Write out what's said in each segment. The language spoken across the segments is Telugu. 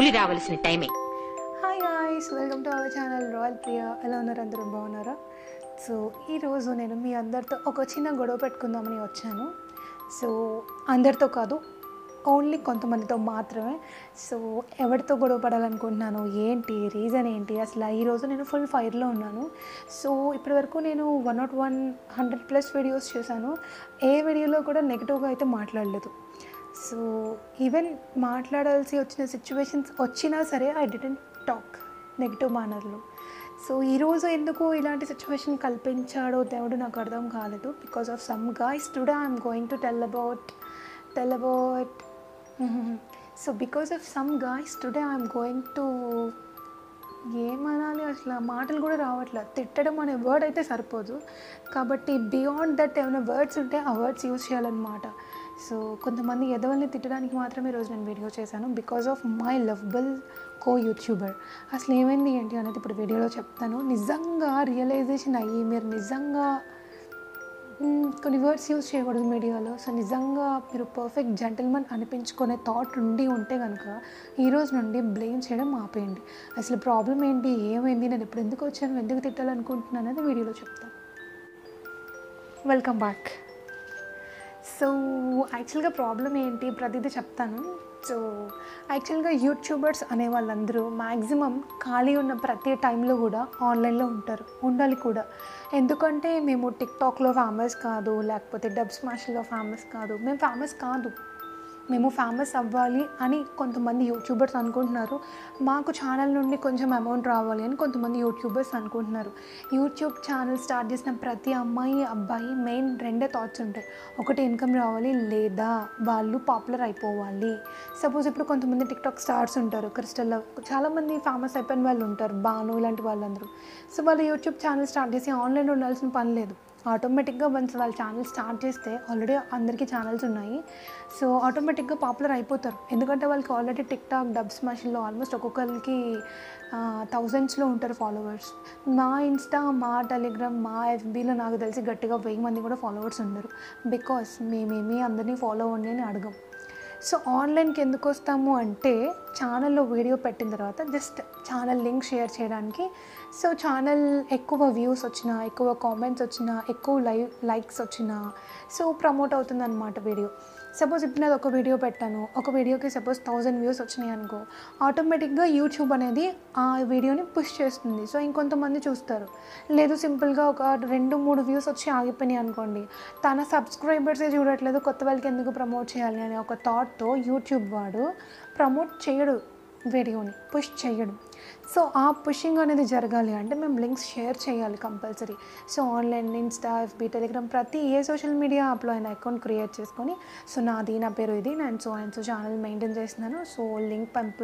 పులి రావలసిన టైమే hi guys welcome to our channel Royal Priya ఎలా ఉన్నారు అందరూ బాగున్నారా సో ఈరోజు నేను మీ అందరితో ఒక చిన్న గొడవ పెట్టుకుందామని వచ్చాను సో అందరితో కాదు ఓన్లీ కొంతమందితో మాత్రమే సో ఎవరితో గొడవ పడాలనుకుంటున్నాను ఏంటి రీజన్ ఏంటి అసలు ఈరోజు నేను ఫుల్ ఫైర్లో ఉన్నాను సో ఇప్పటివరకు నేను one not one hundred plus videos చేశాను ఏ వీడియోలో కూడా నెగిటివ్గా అయితే మాట్లాడలేదు సో ఈవెన్ మాట్లాడాల్సి వచ్చిన సిచ్యువేషన్స్ వచ్చినా సరే ఐ డిడెంట్ టాక్ నెగిటివ్ మేనర్లో సో ఈరోజు ఎందుకు ఇలాంటి సిచ్యువేషన్ కల్పించాడో దేవుడు నాకు అర్థం కాలేదు because of some guys today I'm going to tell about tell about so because of some guys today I'm going to ఏమనాలి అసలు ఆ మాటలు కూడా రావట్లేదు తిట్టడం అనే వర్డ్ అయితే సరిపోదు కాబట్టి బియాండ్ దట్ ఏమైనా వర్డ్స్ ఉంటే ఆ వర్డ్స్ యూజ్ చేయాలన్నమాట సో కొంతమంది ఎదవల్ని తిట్టడానికి మాత్రమే ఈరోజు నేను వీడియో చేశాను because of my lovable co YouTuber అసలు ఏమైంది ఏంటి అనేది ఇప్పుడు వీడియోలో చెప్తాను నిజంగా రియలైజేషన్ అయ్యి మీరు నిజంగా మ్మ్, కొన్ని వర్డ్స్ యూజ్ చేయకూడదు మీడియాలో సో నిజంగా మీరు పర్ఫెక్ట్ జెంటల్మెన్ అనిపించుకునే థాట్ ఉండి ఉంటే కనుక ఈ రోజు నుండి బ్లేమ్ చేయడం ఆపేయండి అసలు ప్రాబ్లం ఏంటి ఏమైంది నేను ఇప్పుడు ఎందుకు వచ్చాను ఎందుకు తిట్టాలనుకుంటున్నాను అనేది వీడియోలో చెప్తాను వెల్కమ్ బ్యాక్ సో యాక్చువల్గా ప్రాబ్లం ఏంటి ప్రతిదీ చెప్తాను సో యాక్చువల్గా యూట్యూబర్స్ అనే వాళ్ళందరూ మ్యాక్సిమం ఖాళీ ఉన్న ప్రతి టైంలో కూడా ఆన్లైన్లో ఉంటారు ఉండాలి కూడా ఎందుకంటే మేము టిక్టాక్లో ఫేమస్ కాదు లేకపోతే డబ్ స్మాష్లో ఫేమస్ కాదు మేము ఫేమస్ కాదు మేము ఫేమస్ అవ్వాలి అని కొంతమంది యూట్యూబర్స్ అనుకుంటున్నారు మాకు ఛానల్ నుండి కొంచెం అమౌంట్ రావాలి అని కొంతమంది యూట్యూబర్స్ అనుకుంటున్నారు యూట్యూబ్ ఛానల్ స్టార్ట్ చేసిన ప్రతి అమ్మాయి అబ్బాయి మెయిన్ రెండే థాట్స్ ఉంటాయి ఒకటి ఇన్కమ్ రావాలి లేదా వాళ్ళు పాపులర్ అయిపోవాలి సపోజ్ ఇప్పుడు కొంతమంది టిక్టాక్ స్టార్స్ ఉంటారు క్రిస్టల్ చాలామంది ఫేమస్ అయిపోయిన వాళ్ళు ఉంటారు బాను ఇలాంటి వాళ్ళందరూ సో వాళ్ళు యూట్యూబ్ ఛానల్ స్టార్ట్ చేసి ఆన్లైన్లో ఉండాల్సిన పని లేదు ఆటోమేటిక్గా వన్స్ వాళ్ళ ఛానల్ స్టార్ట్ చేస్తే ఆల్రెడీ అందరికీ ఛానల్స్ ఉన్నాయి సో ఆటోమేటిక్గా పాపులర్ అయిపోతారు ఎందుకంటే వాళ్ళకి ఆల్రెడీ టిక్ టాక్ డబ్ స్మాష్లో ఆల్మోస్ట్ ఒక్కొక్కరికి థౌజండ్స్లో ఉంటారు ఫాలోవర్స్ మా ఇన్స్టా మా టెలిగ్రామ్ మా ఎఫ్బీలో నాకు తెలిసి గట్టిగా వెయ్యి మంది కూడా ఫాలోవర్స్ ఉండరు బికాస్ మేమేమి అందరినీ ఫాలో అవ్వండి అని అడగం సో ఆన్లైన్కి ఎందుకు వస్తాము అంటే ఛానల్లో వీడియో పెట్టిన తర్వాత జస్ట్ ఛానల్ లింక్ షేర్ చేయడానికి సో ఛానల్ ఎక్కువ వ్యూస్ వచ్చినా ఎక్కువ కామెంట్స్ వచ్చినా ఎక్కువ లైవ్ లైక్స్ వచ్చినా సో ప్రమోట్ అవుతుంది అనమాట వీడియో సపోజ్ ఇప్పుడు నేను ఒక వీడియో పెట్టాను ఒక వీడియోకి సపోజ్ థౌజండ్ వ్యూస్ వచ్చినాయి అనుకో ఆటోమేటిక్గా యూట్యూబ్ అనేది ఆ వీడియోని పుష్ చేస్తుంది సో ఇంకొంతమంది చూస్తారు లేదు సింపుల్గా ఒక రెండు మూడు వ్యూస్ వచ్చి ఆగిపోయినాయి అనుకోండి తన సబ్స్క్రైబర్సే చూడట్లేదు కొత్త వాళ్ళకి ఎందుకు ప్రమోట్ చేయాలి అనే ఒక థాట్తో యూట్యూబ్ వాడు ప్రమోట్ చేయడు వీడియోని పుష్ చేయడు సో ఆ పుషింగ్ అనేది జరగాలి అంటే మేము లింక్స్ షేర్ చేయాలి compulsory so online Insta FB Telegram ప్రతి ఏ సోషల్ మీడియా యాప్లో అయినా అకౌంట్ క్రియేట్ చేసుకొని సో నాది నా పేరు ఇది నేను so and so channel maintain చేస్తున్నాను సో లింక్ పంపి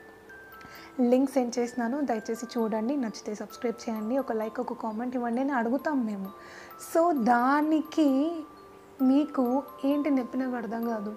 లింక్ సెండ్ చేసినాను దయచేసి చూడండి నచ్చితే సబ్స్క్రైబ్ చేయండి ఒక లైక్ ఒక కామెంట్ ఇవ్వండి అని అడుగుతాం మేము సో దానికి మీకు ఏంటి నొప్పి నాకు అర్థం కాదు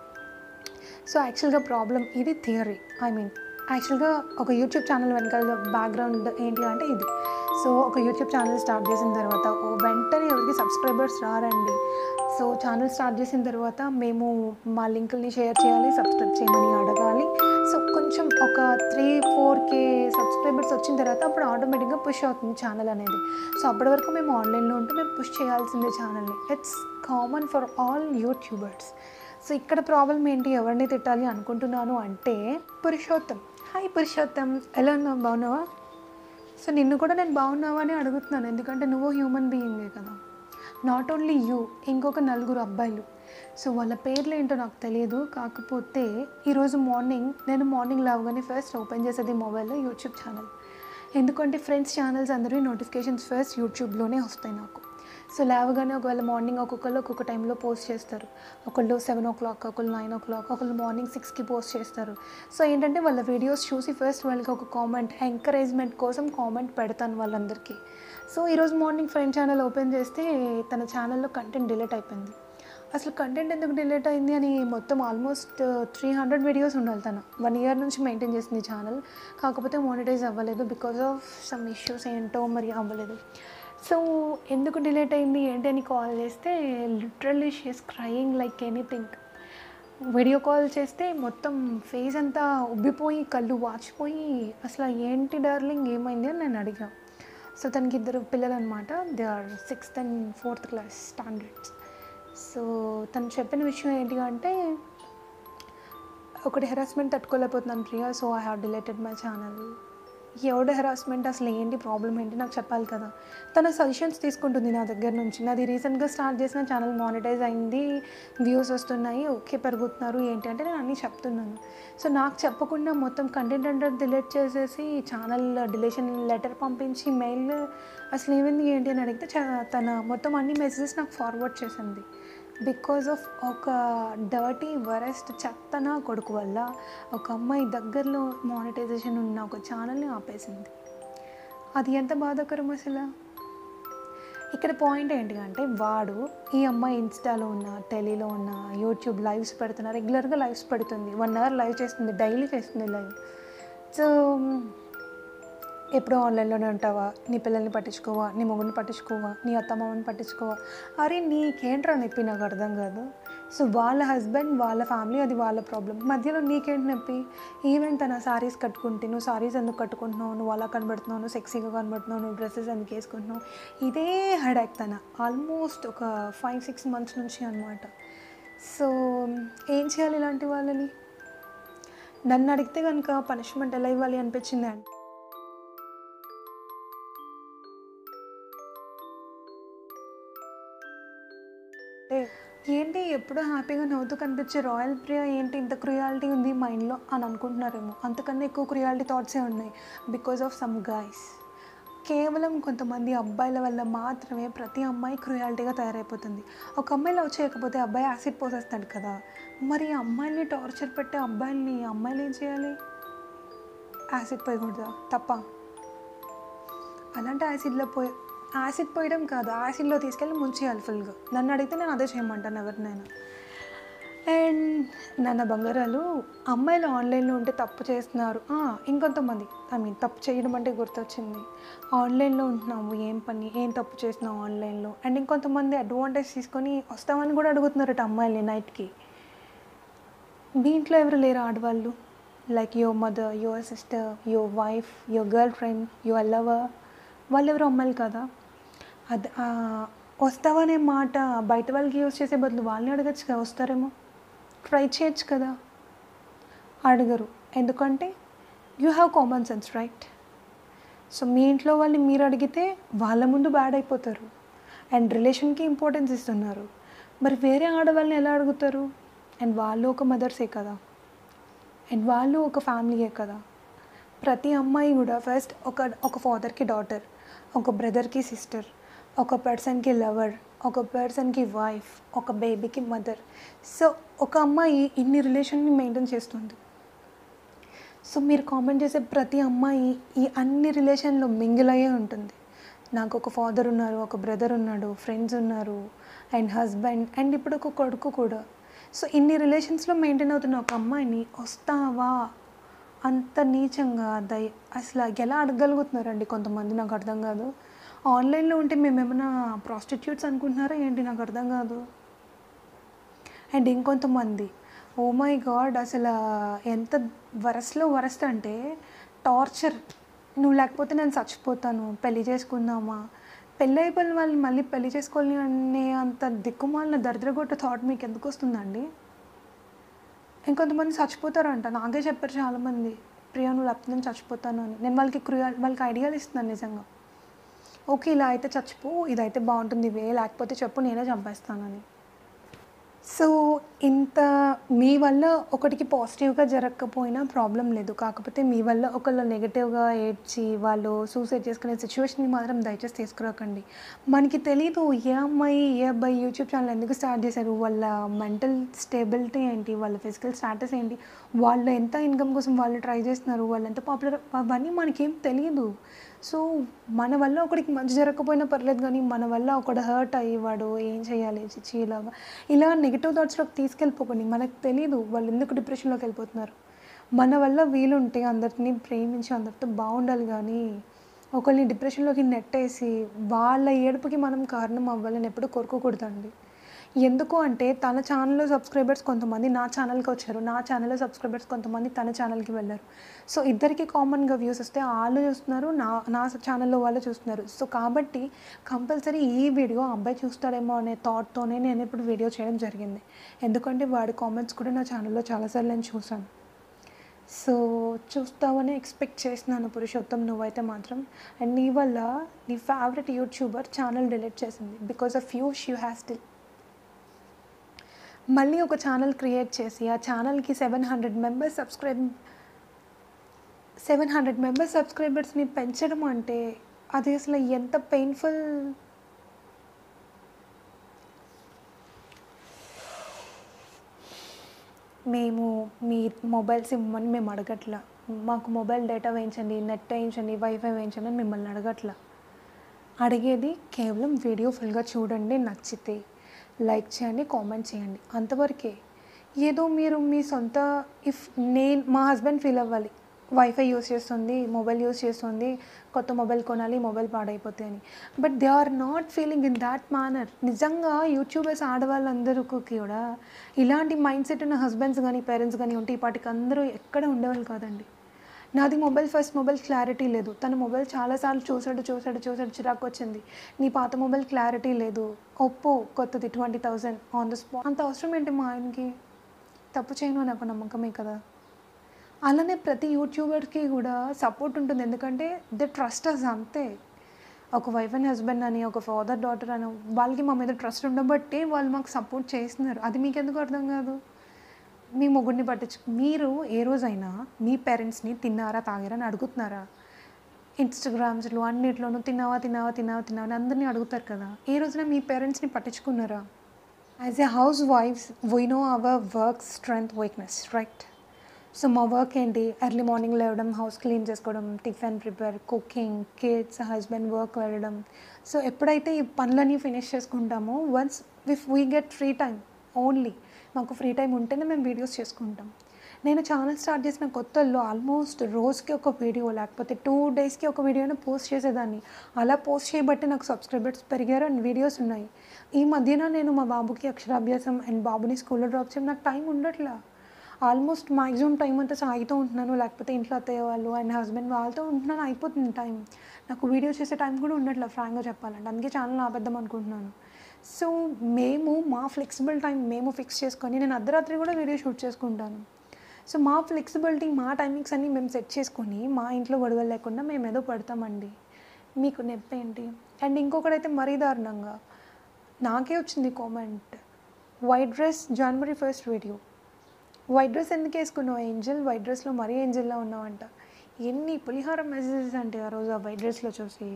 సో యాక్చువల్గా ప్రాబ్లం ఇది థియరీ ఐ మీన్ యాక్చువల్గా ఒక యూట్యూబ్ ఛానల్ వెనకాల బ్యాక్గ్రౌండ్ ఏంటి అంటే ఇది సో ఒక యూట్యూబ్ ఛానల్ స్టార్ట్ చేసిన తర్వాత ఓ వెంటనే ఎవరికి సబ్స్క్రైబర్స్ రారండి సో ఛానల్ స్టార్ట్ చేసిన తర్వాత మేము మా లింకుల్ని షేర్ చేయాలి సబ్స్క్రైబ్ చేయమని అడగాలి సో కొంచెం ఒక త్రీ ఫోర్ కే సబ్స్క్రైబర్స్ వచ్చిన తర్వాత అప్పుడు ఆటోమేటిక్గా పుష్ అవుతుంది ఛానల్ అనేది సో అప్పటి వరకు మేము ఆన్లైన్లో ఉంటే మేము పుష్ చేయాల్సిందే ఛానల్ని it's common for all YouTubers so ఇక్కడ ప్రాబ్లం ఏంటి ఎవరిని తిట్టాలి అనుకుంటున్నాను అంటే పురుషోత్తం హాయ్ పురుషోత్తం ఎలా ఉన్నావు బాగున్నావా సో నిన్ను కూడా నేను బాగున్నావా అని అడుగుతున్నాను ఎందుకంటే నువ్వు హ్యూమన్ బీయింగే కదా నాట్ ఓన్లీ యూ ఇంకొక నలుగురు అబ్బాయిలు సో వాళ్ళ పేర్లు ఏంటో నాకు తెలియదు కాకపోతే ఈరోజు మార్నింగ్ నేను మార్నింగ్ లేవగానే ఫస్ట్ ఓపెన్ చేసేది మొబైల్లో యూట్యూబ్ ఛానల్ ఎందుకంటే ఫ్రెండ్స్ ఛానల్స్ అందరివి నోటిఫికేషన్స్ ఫస్ట్ యూట్యూబ్లోనే వస్తాయి నాకు సో లేవగానే ఒకవేళ మార్నింగ్ ఒక్కొక్కరు ఒక్కొక్క టైంలో పోస్ట్ చేస్తారు ఒకళ్ళు సెవెన్ ఓ క్లాక్ ఒకళ్ళు నైన్ ఓ క్లాక్ ఒకళ్ళు మార్నింగ్ సిక్స్కి పోస్ట్ చేస్తారు సో ఏంటంటే వాళ్ళ వీడియోస్ చూసి ఫస్ట్ వాళ్ళకి ఒక కామెంట్ ఎంకరేజ్మెంట్ కోసం కామెంట్ పెడతాను వాళ్ళందరికీ సో ఈరోజు మార్నింగ్ ఫ్రెండ్ ఛానల్ ఓపెన్ చేస్తే తన ఛానల్లో కంటెంట్ డిలీట్ అయిపోయింది అసలు కంటెంట్ ఎందుకు డిలీట్ అయింది అని మొత్తం ఆల్మోస్ట్ త్రీ హండ్రెడ్ వీడియోస్ ఉండాలి తను వన్ ఇయర్ నుంచి మెయింటైన్ చేసింది ఛానల్ కాకపోతే మానిటైజ్ అవ్వలేదు బికాస్ ఆఫ్ సమ్ ఇష్యూస్ ఏంటో మరి అవ్వలేదు సో ఎందుకు డిలేట్ అయింది ఏంటి అని కాల్ చేస్తే literally she's crying like anything video call చేస్తే మొత్తం ఫేస్ అంతా ఉబ్బిపోయి కళ్ళు వాచిపోయి అసలు ఏంటి డార్లింగ్ ఏమైంది అని నేను అడిగా సో తనకి ఇద్దరు పిల్లలు అనమాట they are sixth and fourth class standards so తను చెప్పిన విషయం ఏంటి అంటే ఒకటి హెరాస్మెంట్ తట్టుకోలేకపోతున్నాను Priya so I have deleted my channel ఎవడ హెరాస్మెంట్ అసలు ఏంటి ప్రాబ్లం ఏంటి నాకు చెప్పాలి కదా తన సజెషన్స్ తీసుకుంటుంది నా దగ్గర నుంచి నాది రీసెంట్గా స్టార్ట్ చేసిన ఛానల్ మానిటైజ్ అయింది వ్యూస్ వస్తున్నాయి ఓకే పెరుగుతున్నారు ఏంటి అంటే నేను అన్నీ చెప్తున్నాను సో నాకు చెప్పకుండా మొత్తం కంటెంట్ అంతా డిలీట్ చేసేసి ఛానల్ డిలేషన్ లెటర్ పంపించి మెయిల్ అసలు ఏమైంది ఏంటి అని అడిగితే చ- తన మొత్తం అన్ని మెసేజెస్ నాకు ఫార్వర్డ్ చేసింది బికాజ్ ఆఫ్ ఒక డర్టీ వరెస్ట్ చెత్తన కొడుకు వల్ల ఒక అమ్మాయి దగ్గరలో మానిటైజేషన్ ఉన్న ఒక ఛానల్ని ఆపేసింది అది ఎంత బాధాకరం అసలు ఇక్కడ పాయింట్ ఏంటి అంటే వాడు ఈ అమ్మాయి ఇన్స్టాలో ఉన్న టెలీలో ఉన్న యూట్యూబ్ లైవ్స్ పెడుతున్నా రెగ్యులర్గా లైవ్స్ పెడుతుంది వన్ అవర్ లైవ్ చేస్తుంది డైలీ చేస్తుంది లైవ్ సో ఎప్పుడూ ఆన్లైన్లోనే ఉంటావా నీ పిల్లల్ని పట్టించుకోవా నీ మొగుడిని పట్టించుకోవా నీ అత్తమామని పట్టించుకోవా అరే నీకేంట్రా నొప్పి నాకు అర్థం కాదు సో వాళ్ళ హస్బెండ్ వాళ్ళ ఫ్యామిలీ అది వాళ్ళ ప్రాబ్లం మధ్యలో నీకేంటి నొప్పి ఈవెన్ తన సారీస్ కట్టుకుంటే నువ్వు సారీస్ ఎందుకు కట్టుకుంటున్నావు నువ్వు అలా కనబడుతున్నావు నువ్వు సెక్సీగా కనబడుతున్నావు నువ్వు డ్రెస్సెస్ ఎందుకు వేసుకుంటున్నావు ఇదే హెడేక్ తన ఆల్మోస్ట్ ఒక ఫైవ్ సిక్స్ మంత్స్ నుంచి అనమాట సో ఏం చేయాలి ఇలాంటి వాళ్ళని నన్ను అడిగితే కనుక పనిష్మెంట్ ఎలా ఇవ్వాలి అనిపించింది అంటే అంటే ఏంటి ఎప్పుడూ హ్యాపీగా నవ్వుతూ కనిపించే రాయల్ ప్రియ ఏంటి ఇంత క్రియాలిటీ ఉంది మైండ్లో అని అనుకుంటున్నారేమో అంతకన్నా ఎక్కువ క్రియాలిటీ థాట్సే ఉన్నాయి బికాజ్ ఆఫ్ సమ్ గైస్ కేవలం కొంతమంది అబ్బాయిల వల్ల మాత్రమే ప్రతి అమ్మాయి క్రియాలిటీగా తయారైపోతుంది ఒక అమ్మాయి లవ్ చేయకపోతే అబ్బాయి యాసిడ్ పోసేస్తాడు కదా మరి అమ్మాయిల్ని టార్చర్ పెట్టే అబ్బాయిల్ని అమ్మాయిలు ఏం చేయాలి యాసిడ్ పోయకూడదా తప్ప అలాంటి యాసిడ్లో పోయి యాసిడ్ పోయడం కాదు యాసిడ్లో తీసుకెళ్ళి ముంచేయాలి ఫుల్గా నన్ను అడిగితే నేను అదే చేయమంటాను ఎవరినైనా అండ్ నన్న బంగారాలు అమ్మాయిలు ఆన్లైన్లో ఉంటే తప్పు చేస్తున్నారు ఆ, ఇంకొంతమంది ఐ మీన్ తప్పు చేయడం అంటే గుర్తొచ్చింది ఆన్లైన్లో ఉంటున్నాము ఏం పని ఏం తప్పు చేస్తున్నావు ఆన్లైన్లో అండ్ ఇంకొంతమంది అడ్వాంటేజ్ తీసుకొని వస్తామని కూడా అడుగుతున్నారట అమ్మాయిల్ని నైట్కి మీ ఇంట్లో ఎవరు లేరు ఆడవాళ్ళు like your mother your sister your wife your girlfriend your lover వాళ్ళు ఎవరు అమ్మాయిలు కదా అది ఆ, వస్తావనే మాట బయట వాళ్ళకి యూజ్ చేసే బదులు వాళ్ళని అడగచ్చు కదా వస్తారేమో ట్రై చేయొచ్చు కదా అడగరు ఎందుకంటే you have common sense right so మీ ఇంట్లో వాళ్ళని మీరు అడిగితే వాళ్ళ ముందు బ్యాడ్ అయిపోతారు అండ్ రిలేషన్కి ఇంపార్టెన్స్ ఇస్తున్నారు మరి వేరే ఆడవాళ్ళని ఎలా అడుగుతారు అండ్ వాళ్ళు ఒక మదర్సే కదా అండ్ వాళ్ళు ఒక ఫ్యామిలీయే కదా ప్రతి అమ్మాయి కూడా ఫస్ట్ ఒక ఒక ఫాదర్కి డాటర్ ఒక బ్రదర్కి సిస్టర్ ఒక పర్సన్కి లవర్ ఒక పర్సన్కి వైఫ్ ఒక బేబీకి మదర్ సో ఒక అమ్మాయి ఇన్ని రిలేషన్ని మెయింటైన్ చేస్తుంది సో మీరు కామెంట్ చేసే ప్రతి అమ్మాయి ఈ అన్ని రిలేషన్లో మింగిల్ అయ్యే ఉంటుంది నాకు ఒక ఫాదర్ ఉన్నారు ఒక బ్రదర్ ఉన్నాడు ఫ్రెండ్స్ ఉన్నారు అండ్ హస్బెండ్ అండ్ ఇప్పుడు ఒక కొడుకు కూడా సో ఇన్ని రిలేషన్స్లో మెయింటైన్ అవుతున్న ఒక అమ్మాయిని వస్తావా అంత నీచంగా దయ అసలు ఎలా అడగలుగుతున్నారండి కొంతమంది నాకు అర్థం కాదు ఆన్లైన్లో ఉంటే మేము ఏమైనా ప్రాస్టిట్యూట్స్ అనుకుంటున్నారా ఏంటి నాకు అర్థం కాదు అండ్ ఇంకొంతమంది ఓ మై గాడ్ అసలు ఎంత వరస్ట్లో వరస్ట్ అంటే టార్చర్ నువ్వు లేకపోతే నేను చచ్చిపోతాను పెళ్లి చేసుకుందామా పెళ్ళి అయిపోయిన వాళ్ళు మళ్ళీ పెళ్లి చేసుకోవాలి అనే అంత దిక్కుమాలిన దరిద్రగొట్ట థాట్ మీకు ఎందుకు వస్తుందండి ఇంకొంతమంది చచ్చిపోతారంట నాకే చెప్పారు చాలామంది ప్రియా నువ్వు లేకపోతే నేను చచ్చిపోతాను అని నేను వాళ్ళకి క్రియా వాళ్ళకి ఐడియాలు ఇస్తున్నాను నిజంగా ఓకే ఇలా అయితే చచ్చిపో ఇదైతే బాగుంటుంది ఇవే లేకపోతే చెప్పు నేనే చంపేస్తానని సో ఇంత మీ వల్ల ఒకటికి పాజిటివ్గా జరగకపోయినా ప్రాబ్లం లేదు కాకపోతే మీ వల్ల ఒకళ్ళు నెగిటివ్గా ఏడ్చి వాళ్ళు సూసైడ్ చేసుకునే సిచ్యువేషన్ని మాత్రం దయచేసి తీసుకురాకండి మనకి తెలీదు ఏ అమ్మాయి ఏ అబ్బాయి యూట్యూబ్ ఛానల్ ఎందుకు స్టార్ట్ చేశారు వాళ్ళ మెంటల్ స్టేబిలిటీ ఏంటి వాళ్ళ ఫిజికల్ స్టాటస్ ఏంటి వాళ్ళు ఎంత ఇన్కమ్ కోసం వాళ్ళు ట్రై చేస్తున్నారు వాళ్ళు ఎంత పాపులర్ అవన్నీ మనకేం తెలియదు సో మన వల్ల ఒకడికి మంచి జరగకపోయినా పర్లేదు కానీ మన వల్ల ఒకడు హర్ట్ అయ్యి వాడు ఏం చేయాలి చిచ్చి ఇలాగా ఇలా నెగిటివ్ థాట్స్లోకి తీసుకెళ్ళిపోకండి మనకు తెలియదు వాళ్ళు ఎందుకు డిప్రెషన్లోకి వెళ్ళిపోతున్నారు మన వల్ల వీలుంటే అందరిని ప్రేమించి అందరితో బాగుండాలి కానీ ఒకరిని డిప్రెషన్లోకి నెట్టేసి వాళ్ళ ఏడుపుకి మనం కారణం అవ్వాలని ఎప్పుడు కోరుకోకూడదండి ఎందుకు అంటే తన ఛానల్లో సబ్స్క్రైబర్స్ కొంతమంది నా ఛానల్కి వచ్చారు నా ఛానల్లో సబ్స్క్రైబర్స్ కొంతమంది తన ఛానల్కి వెళ్ళారు సో ఇద్దరికి కామన్గా వ్యూస్ వస్తే వాళ్ళు చూస్తున్నారు నా నా ఛానల్లో వాళ్ళు చూస్తున్నారు సో కాబట్టి కంపల్సరీ ఈ వీడియో ఆ అబ్బాయి చూస్తాడేమో అనే థాట్తోనే నేను ఇప్పుడు వీడియో చేయడం జరిగింది ఎందుకంటే వాడి కామెంట్స్ కూడా నా ఛానల్లో చాలాసార్లు నేను చూసాను సో చూస్తావని ఎక్స్పెక్ట్ చేసినాను పురుషోత్తం నువ్వైతే మాత్రం అండ్ నీ వల్ల నీ ఫేవరెట్ యూట్యూబర్ ఛానల్ డిలీట్ చేసింది because of you she has still మళ్ళీ ఒక ఛానల్ క్రియేట్ చేసి ఆ ఛానల్కి seven hundred members subscribe seven hundred members సబ్స్క్రైబర్స్ని పెంచడం అంటే అది అసలు ఎంత పెయిన్ఫుల్ మేము మీ మొబైల్స్ ఇవ్వమని మేము అడగట్లా మాకు మొబైల్ డేటా వేయించండి నెట్ వేయించండి వైఫై వేయించండి అని మిమ్మల్ని అడగట్లా అడిగేది కేవలం వీడియో ఫుల్గా చూడండి నచ్చితే లైక్ చేయండి కామెంట్ చేయండి అంతవరకే ఏదో మీరు మీ సొంత ఇఫ్ నేను మా హస్బెండ్ ఫీల్ అవ్వాలి వైఫై యూస్ చేస్తుంది మొబైల్ యూస్ చేస్తుంది కొత్త మొబైల్ కొనాలి మొబైల్ పాడైపోతే అని but they are not feeling in that manner నిజంగా యూట్యూబర్స్ ఆడవాళ్ళందరికీ కూడా ఇలాంటి మైండ్ సెట్ ఉన్న హస్బెండ్స్ కానీ పేరెంట్స్ కానీ ఉంటే ఈ పాటికి అందరూ ఎక్కడ ఉండేవాళ్ళు కాదండి నాది మొబైల్ ఫస్ట్ మొబైల్ క్లారిటీ లేదు తన మొబైల్ చాలాసార్లు చూసాడు చూసాడు చూసాడు చిరాకు వచ్చింది నీ పాత మొబైల్ క్లారిటీ లేదు ఒప్పో కొత్తది twenty thousand on the spot అంత అవసరం ఏంటి మా ఆయనకి తప్పు చేయను నాకు నమ్మకమే కదా అలానే ప్రతి యూట్యూబర్కి కూడా సపోర్ట్ ఉంటుంది ఎందుకంటే దే ట్రస్ట్ అస్ అంతే ఒక వైఫ్ అండ్ హస్బెండ్ అని ఒక ఫాదర్ డాటర్ అని వాళ్ళకి మా మీద ట్రస్ట్ ఉండబట్టి వాళ్ళు మాకు సపోర్ట్ చేస్తున్నారు అది మీకు ఎందుకు అర్థం కాదు మీ మొగుడిని పట్టించు మీరు ఏ రోజైనా మీ పేరెంట్స్ని తిన్నారా తాగారా అని అడుగుతున్నారా ఇన్స్టాగ్రామ్స్లో అన్నిట్లోనూ తిన్నావా తిన్నావా తిన్నావా తిన్నావా అని అందరినీ అడుగుతారు కదా ఏ రోజున మీ పేరెంట్స్ని పట్టించుకున్నారా యాజ్ ఎ హౌస్ వైఫ్స్ we know our work strength weakness right so మా వర్క్ ఏంటి ఎర్లీ మార్నింగ్ లేవడం హౌస్ క్లీన్ చేసుకోవడం tiffin prepare cooking kids husband work వెళ్ళడం సో ఎప్పుడైతే ఈ పనులన్నీ ఫినిష్ చేసుకుంటామో once if we get free time only మాకు ఫ్రీ టైం ఉంటేనే మేము వీడియోస్ చేసుకుంటాం నేను ఛానల్ స్టార్ట్ చేసిన కొత్తల్లో ఆల్మోస్ట్ రోజుకి ఒక వీడియో లేకపోతే టూ డేస్కి ఒక వీడియోని పోస్ట్ చేసేదాన్ని అలా పోస్ట్ చేయబట్టి నాకు సబ్స్క్రైబర్స్ పెరిగారు అండ్ వీడియోస్ ఉన్నాయి ఈ మధ్యన నేను మా బాబుకి అక్షరాభ్యాసం అండ్ బాబుని స్కూల్లో డ్రాప్ చేయడం నాకు టైం ఉండట్లా ఆల్మోస్ట్ మ్యాక్సిమం టైం అంతా సాగితో ఉంటున్నాను లేకపోతే ఇంట్లో అత్తయ్య వాళ్ళు అండ్ హస్బెండ్ వాళ్ళతో ఉంటున్నాను అయిపోతుంది టైం నాకు వీడియో చేసే టైం కూడా ఉండట్లేదు ఫ్రాంక్గా చెప్పాలంటే అందుకే ఛానల్ ఆపేద్దాం అనుకుంటున్నాను సో మేము మా ఫ్లెక్సిబుల్ టైం మేము ఫిక్స్ చేసుకొని నేను అర్ధరాత్రి కూడా వీడియో షూట్ చేసుకుంటాను సో మా ఫ్లెక్సిబిలిటీ మా టైమింగ్స్ అన్నీ మేము సెట్ చేసుకొని మా ఇంట్లో గొడవలు లేకుండా మేము ఏదో పడతామండి మీకు నొప్పి ఏంటి అండ్ ఇంకొకడైతే మరీ దారుణంగా నాకే వచ్చింది కామెంట్ వైట్ డ్రెస్ జనవరి ఫస్ట్ వీడియో వైట్ డ్రెస్ ఎందుకు వేసుకున్నావు ఏంజల్ వైట్ డ్రెస్లో మరీ ఏంజల్లా ఉన్నావంట ఎన్ని పులిహార మెసేజెస్ అంటే ఆ రోజు ఆ వైట్ డ్రెస్లో చూసి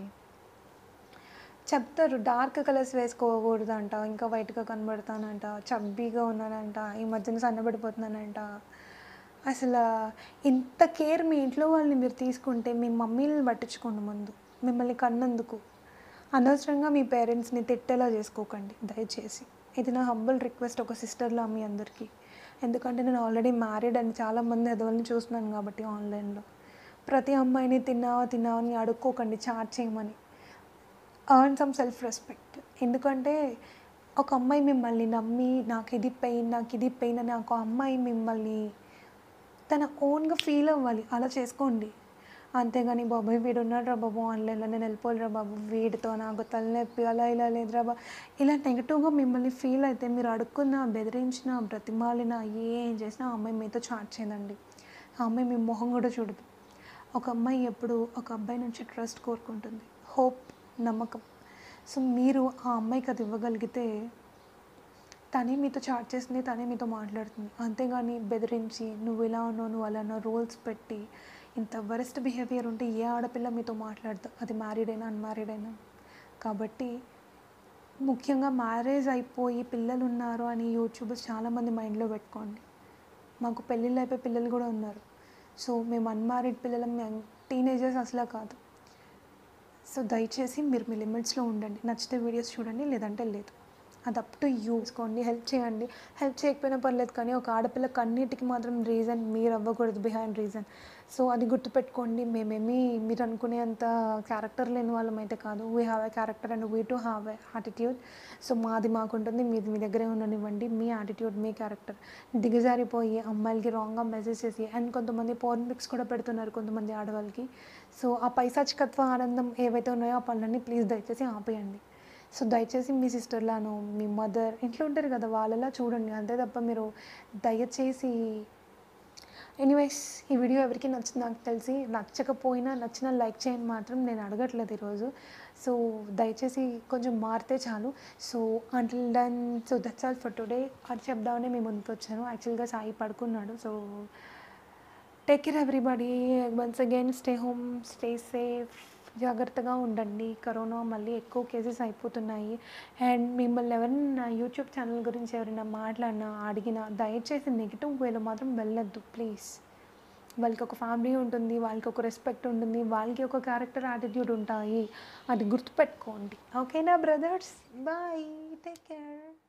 చెప్తారు డార్క్ కలర్స్ వేసుకోకూడదంట ఇంకా వైట్గా కనబడతానంట చబ్బీగా ఉన్నానంట ఈ మధ్యన సన్నబడిపోతున్నానంట అసలు ఇంత కేర్ మీ ఇంట్లో వాళ్ళని మీరు తీసుకుంటే మీ మమ్మీని పట్టించుకోండి ముందు మిమ్మల్ని కన్నందుకు అనవసరంగా మీ పేరెంట్స్ని తిట్టేలా చేసుకోకండి దయచేసి ఇది నా హంబల్ రిక్వెస్ట్ ఒక సిస్టర్లా మీ అందరికీ ఎందుకంటే నేను ఆల్రెడీ మ్యారీడ్ అని చాలామంది ఎదవల్ని చూస్తున్నాను కాబట్టి ఆన్లైన్లో ప్రతి అమ్మాయిని తిన్నావా తిన్నావా అని అడుక్కోకండి చాట్ చేయమని అర్న్ సమ్ సెల్ఫ్ రెస్పెక్ట్ ఎందుకంటే ఒక అమ్మాయి మిమ్మల్ని నమ్మి నాకు ఇది పెయిన్ నాకు ఇది పెయిన్ అని ఒక అమ్మాయి మిమ్మల్ని తన ఓన్గా ఫీల్ అవ్వాలి అలా చేసుకోండి అంతేగాని బాబాయ్ వీడు ఉన్నాడు రా బాబు ఆన్లైన్లో నేను వెళ్ళిపోలేరా బాబు వీడితో నాకు తలనొప్పి అలా ఇలా లేదురా బా ఇలా నెగిటివ్గా మిమ్మల్ని ఫీల్ అయితే మీరు అడుక్కున్న బెదిరించిన బ్రతిమాలిన ఏం చేసినా ఆ అమ్మాయి మీతో చాట్ చేయదండి ఆ అమ్మాయి మీ మొహం కూడా చూడదు ఒక అమ్మాయి ఎప్పుడు ఒక అబ్బాయి నుంచి ట్రస్ట్ కోరుకుంటుంది హోప్ నమ్మకం సో మీరు ఆ అమ్మాయికి అది ఇవ్వగలిగితే తనే మీతో చాట్ చేస్తుంది తనే మీతో మాట్లాడుతుంది అంతేగాని బెదిరించి నువ్వు ఇలా ఉన్నావు నువ్వు అలా ఉన్నావు రూల్స్ పెట్టి ఇంత వరెస్ట్ బిహేవియర్ ఉంటే ఏ ఆడపిల్ల మీతో మాట్లాడదు అది మ్యారీడ్ అయినా అన్మ్యారీడ్ అయినా కాబట్టి ముఖ్యంగా మ్యారేజ్ అయిపోయి పిల్లలు ఉన్నారు అని యూట్యూబర్స్ చాలామంది మైండ్లో పెట్టుకోండి మాకు పెళ్ళిళ్ళు అయిపోయి పిల్లలు కూడా ఉన్నారు సో మేము అన్మ్యారీడ్ పిల్లలం మేము టీనేజర్స్ అసలు కాదు సో దయచేసి మీరు మీ లిమిట్స్లో ఉండండి నచ్చితే వీడియోస్ చూడండి లేదంటే లేదు అది అప్ టు యూసుకోండి హెల్ప్ చేయండి హెల్ప్ చేయకపోయినా పర్లేదు కానీ ఒక ఆడపిల్ల కన్నిటికి మాత్రం రీజన్ మీరు అవ్వకూడదు బిహైండ్ రీజన్ సో అది గుర్తుపెట్టుకోండి మేమేమి మీరు అనుకునే అంత క్యారెక్టర్ లేని వాళ్ళం అయితే కాదు we have a character and we too have a attitude so మాది మాకు ఉంటుంది మీది మీ దగ్గరే ఉండనివ్వండి మీ యాటిట్యూడ్ మీ క్యారెక్టర్ దిగజారిపోయి అమ్మాయిలకి రాంగ్గా మెసేజ్ చేసి అండ్ కొంతమంది పోర్న్ పిక్స్ కూడా పెడుతున్నారు కొంతమంది ఆడవాళ్ళకి సో ఆ పైశాచికత్వ ఆనందం ఏవైతే ఉన్నాయో ఆ పనులన్నీ ప్లీజ్ దయచేసి ఆపేయండి సో దయచేసి మీ సిస్టర్లాను మీ మదర్ ఇంట్లో ఉంటారు కదా వాళ్ళలా చూడండి అంతే తప్ప మీరు దయచేసి ఎనీవేస్ ఈ వీడియో ఎవరికి నచ్చింది నాకు తెలిసి నచ్చకపోయినా నచ్చిన లైక్ చేయని మాత్రం నేను అడగట్లేదు ఈరోజు సో దయచేసి కొంచెం మారితే చాలు so until done so that's all for today అని చెప్దామని మేము ముందుకు వచ్చాను యాక్చువల్గా సాయి పడుకున్నాడు so take care everybody once again stay home stay safe జాగ్రత్తగా ఉండండి కరోనా మళ్ళీ ఎక్కువ కేసెస్ అయిపోతున్నాయి అండ్ మిమ్మల్ని ఎవరైనా యూట్యూబ్ ఛానల్ గురించి ఎవరైనా మాట్లాడినా అడిగినా దయచేసి నెగిటివ్ వేలో మాత్రం వెళ్ళొద్దు ప్లీజ్ వాళ్ళకి ఒక ఫ్యామిలీ ఉంటుంది వాళ్ళకి ఒక రెస్పెక్ట్ ఉంటుంది వాళ్ళకి ఒక క్యారెక్టర్ యాటిట్యూడ్ ఉంటాయి అది గుర్తుపెట్టుకోండి ఓకేనా బ్రదర్స్ బాయ్ టేక్ కేర్